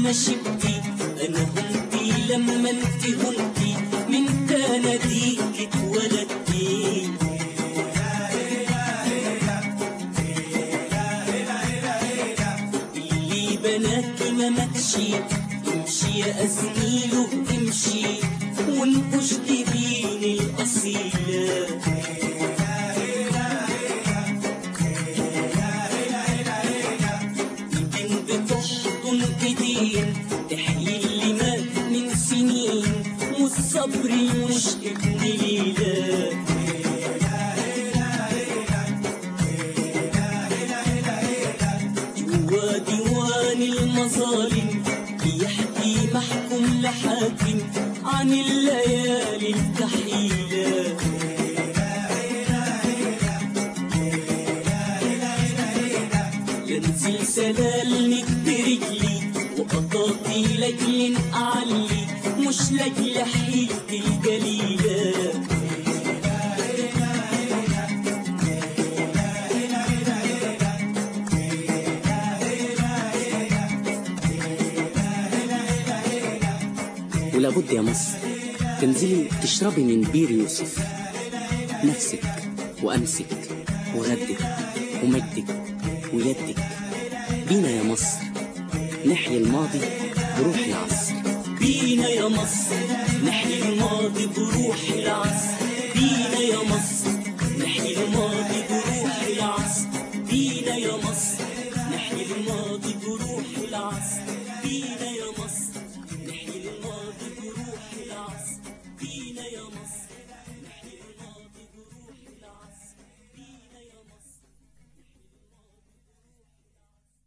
ما شبتي انا هنتي لما انت هنتي من تناديك اتولدتي اللي بناكي ما ماتشي امشي يا أزميله امشي وانقش بين الأصيلة ايدين بتحضن ايدين تحيي اللي مات من سنين والصبر مش ابن ليلة جوا ديوان المظالم بيحكي محكوم لحاكم عن الليالي الكحيلة ينزل سلالمك برجلي وقطاطي لاجل أعلي مش لاجل حيلة الجليلة ولابد يا مصر تنزلي تشربي من بير يوسف نفسك وأمسك وغدك ومجدك ويدك بينا يا مصر نحيي الماضي بروح العصر بينا يا مصر نحيي الماضي بروح العصر بينا يا مصر نحيي الماضي